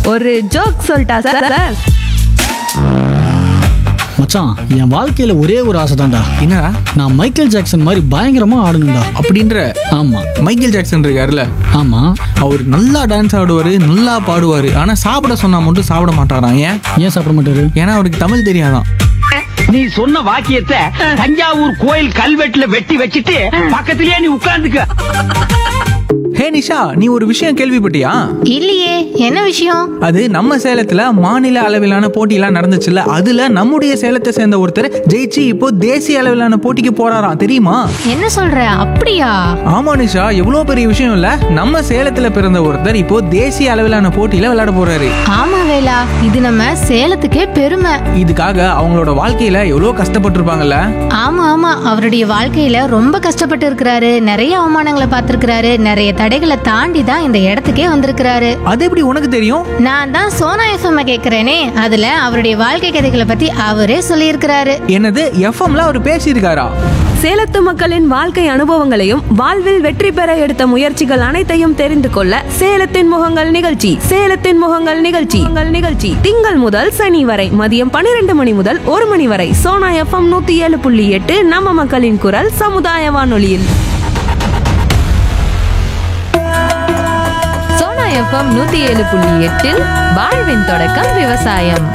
ஒரு ஜோக் சொல்லிட்டா sir sir மச்சான் என் வாழ்க்கையில ஒரே ஒரு ஆசை தான்டா என்னடா நான் மைக்கேல் ஜாக்சன் மாதிரி பயங்கரமா ஆடணும்டா அப்படின்ற ஆமா மைக்கேல் ஜாக்சன் இருக்காருல்ல ஆமா அவர் நல்லா டான்ஸ் ஆடுவார் நல்லா பாடுவார் ஆனால் சாப்பிட சொன்னா மட்டும் சாப்பிட மாட்டாராம் ஏன் ஏன் சாப்பிட மாட்டாரு ஏன்னா அவருக்கு தமிழ் தெரியாதான் நீ சொன்ன வாக்கியத்தை தஞ்சாவூர் கோயில் கல்வெட்டுல வெட்டி வச்சிட்டு பக்கத்திலேயே நீ உட்கார்ந்துக்க ஹே நிஷா நீ ஒரு விஷயம் கேள்விப்பட்டியா இல்லையே என்ன விஷயம் அது நம்ம சேலத்துல மாநில அளவிலான போட்டியெல்லாம் நடந்துச்சுல்ல அதுல நம்முடைய சேலத்தை சேர்ந்த ஒருத்தர் ஜெயிச்சு இப்போ தேசிய அளவிலான போட்டிக்கு போறாராம் தெரியுமா என்ன சொல்ற அப்படியா ஆமா நிஷா எவ்வளவு பெரிய விஷயம் இல்ல நம்ம சேலத்துல பிறந்த ஒருத்தர் இப்போ தேசிய அளவிலான போட்டியில விளையாட போறாரு ஆமா வேலா இது நம்ம சேலத்துக்கே பெருமை இதுக்காக அவங்களோட வாழ்க்கையில எவ்வளவு கஷ்டப்பட்டிருப்பாங்கல்ல ஆமா ஆமா அவருடைய வாழ்க்கையில ரொம்ப கஷ்டப்பட்டு இருக்கிறாரு நிறைய அவமானங்களை பார்த்திருக்கிறாரு நிறைய தடைகளை தாண்டி தான் இந்த இடத்துக்கே வந்திருக்கிறாரு அது எப்படி உனக்கு தெரியும் நான் தான் சோனா எஃப்எம் கேக்குறேனே அதுல அவருடைய வாழ்க்கை கதைகளை பத்தி அவரே சொல்லியிருக்கிறாரு என்னது எஃப்எம்ல அவர் பேசியிருக்காரா சேலத்து மக்களின் வாழ்க்கை அனுபவங்களையும் வாழ்வில் வெற்றி பெற எடுத்த முயற்சிகள் அனைத்தையும் தெரிந்து கொள்ள சேலத்தின் முகங்கள் நிகழ்ச்சி சேலத்தின் முகங்கள் நிகழ்ச்சி உங்கள் நிகழ்ச்சி திங்கள் முதல் சனி வரை மதியம் பன்னிரண்டு மணி முதல் ஒரு மணி வரை சோனா எஃப்எம் நூத்தி ஏழு புள்ளி எட்டு நம்ம மக்களின் குரல் சமுதாய வானொலியில் சோனா எஃப்எம் நூத்தி ஏழு புள்ளி எட்டில் வாழ்வின் தொடக்கம் விவசாயம்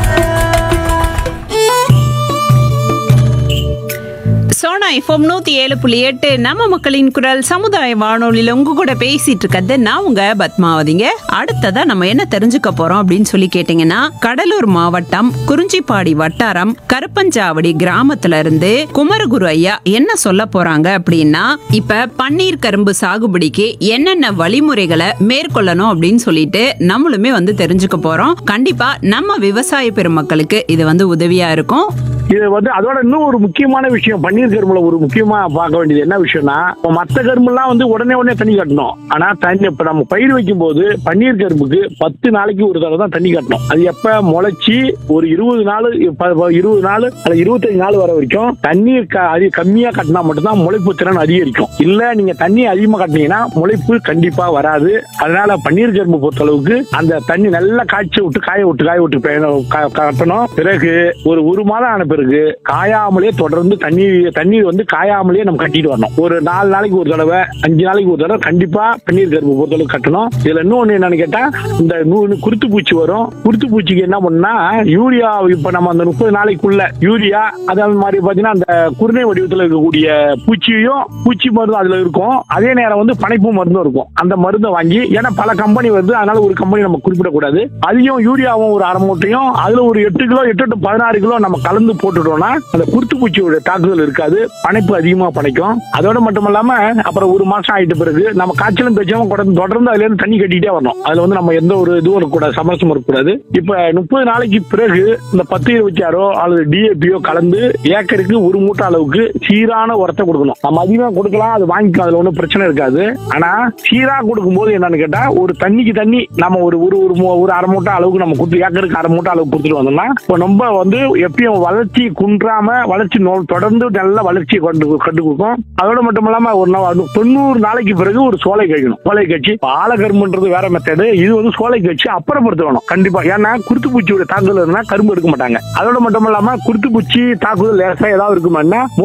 சோனா எஃப்எம் நூத்தி ஏழு புள்ளி எட்டு நம்ம மக்களின் குரல் சமுதாய வானொலியில உங்க கூட பேசிட்டு இருக்கிறது நான் உங்க பத்மாவதிங்க அடுத்ததா நம்ம என்ன தெரிஞ்சுக்க போறோம் அப்படின்னு சொல்லி கேட்டீங்கன்னா கடலூர் மாவட்டம் குறிஞ்சிப்பாடி வட்டாரம் கருப்பஞ்சாவடி கிராமத்துல இருந்து குமரகுரு ஐயா என்ன சொல்ல போறாங்க அப்படின்னா இப்ப பன்னீர் கரும்பு சாகுபடிக்கு என்னென்ன வழிமுறைகளை மேற்கொள்ளணும் அப்படின்னு சொல்லிட்டு நம்மளுமே வந்து தெரிஞ்சுக்க போறோம் கண்டிப்பா நம்ம விவசாய பெருமக்களுக்கு இது வந்து உதவியா இருக்கும் இது வந்து அதோட இன்னும் ஒரு முக்கியமான விஷயம் பன்னீர் கரும்புல ஒரு முக்கியமா பார்க்க வேண்டியது என்ன விஷயம்னா இப்ப மத்த கரும்புலாம் வந்து உடனே உடனே தண்ணி கட்டணும் ஆனா தண்ணி இப்ப நம்ம பயிர் வைக்கும் போது பன்னீர் கரும்புக்கு பத்து நாளைக்கு ஒரு தடவை தான் தண்ணி கட்டணும் அது எப்ப முளைச்சி ஒரு இருபது நாள் ப- ப- இருபது நாள் அல்லது இருபத்தஞ்சு நாள் வர வரைக்கும் தண்ணீர் க- அதிக கம்மியா கட்டினா மட்டும்தான் முளைப்பு திறன் அதிகரிக்கும் இல்ல நீங்க தண்ணி அதிகமா கட்டினீங்கன்னா முளைப்பு கண்டிப்பா வராது அதனால பன்னீர் கரும்பு பொறுத்த அளவுக்கு அந்த தண்ணி நல்லா காய்ச்சி விட்டு காய விட்டு காய விட்டு பெய்யணும், க- கட்டணும் பிறகு ஒரு ஒரு மாதம் ஆன பிறகு காயாமலே தொடர்ந்து தண்ணீர் தண்ணீர் வந்து காயாமலே நம்ம கட்டிட்டு வரணும் ஒரு நாலு நாளைக்கு ஒரு தடவை அஞ்சு நாளைக்கு ஒரு தடவை கண்டிப்பா பன்னீர் கரும்பு பொறுத்தளவுக்கு கட்டணும் இதுல இன்னொன்னு என்னன்னு கேட்டா இந்த நூ- குருத்து பூச்சி வரும் குருத்து பூச்சிக்கு என்ன பண்ணா யூரியா இப்ப நம்ம அந்த முப்பது நாளைக்குள்ள யூரியா அதே மாதிரி பாத்தீங்கன்னா அந்த குருணை வடிவத்துல இருக்கக்கூடிய பூச்சியும் பூச்சி மருந்து அதுல இருக்கும் அதே நேரம் வந்து பனைப்பு மருந்தும் இருக்கும் அந்த மருந்தை வாங்கி ஏன்னா பல கம்பெனி வருது அதனால ஒரு கம்பெனி நம்ம குறிப்பிடக்கூடாது அதையும் யூரியாவும் ஒரு அரை மூட்டையும் அதுல ஒரு எட்டு கிலோ எட்டு டு பதினாறு கிலோ நம்ம கலந்து போட்டுட்டோம்னா அந்த குருத்து பூச்சியோட தாக்குதல் இருக்காது பனைப்பு அதிகமா பனைக்கும் அதோட மட்டும் இல்லாம அப்புறம் ஒரு மாசம் ஆயிட்ட பிறகு நம்ம காய்ச்சலும் பேச்சாலும் தொடர்ந்து தொடர்ந்து அதுல இருந்து தண்ணி கட்டிட்டே வரணும் அதுல வந்து நம்ம எந்த ஒரு இதுவும் இருக்கக்கூடாது சமரசம் இருக்கக்கூடாது இப்ப முப்பது நாளைக்கு பிறகு இந்த பத்து இருபத்தி ஆறோ அல்லது டிஏபியோ கலந்து ஏக்கருக்கு ஒரு மூட்டை அளவுக்கு சீரான உரத்தை கொடுக்கணும் நம்ம அதிகமா கொடுக்கலாம் அது வாங்கிக்கலாம் அதுல ஒன்றும் பிரச்சனை இருக்காது ஆனா சீரா கொடுக்கும்போது என்னன்னு கேட்டா ஒரு தண்ணிக்கு தண்ணி நம்ம ஒரு ஒரு ஒரு மூ- ஒரு அரை மூட்டை அளவுக்கு நம்ம கொடுத்து ஏக்கருக்கு அரை மூட்டை அளவுக்கு கொடுத்துட்டு வந்தோம்னா இப்போ நம்ம வந்து எப்பயும் வளர்ச்சி குன்றாம வளர்ச்சி நோ- தொடர்ந்து நல்ல வளர்ச்சியை கொண்டு கண்டு கொடுக்கும் அதோட மட்டும் இல்லாம ஒரு நா- அது தொண்ணூறு நாளைக்கு பிறகு ஒரு சோலை கழிக்கணும் சோலை கட்சி ஆலகரும்புன்றது வேற மெத்தடு இது வந்து சோலை கட்சி அப்புறப்படுத்தணும் கண்டிப்பா ஏன்னா குருத்து பூச்சியோட தாக்குதல் இருந்தா கரும்பு எடுக்க மாட்டாங்க அதோட மட்டும் இல்லாம குருத்து பூச்சி தாக்குதல் லேசா ஏதாவது இருக்குமான்னா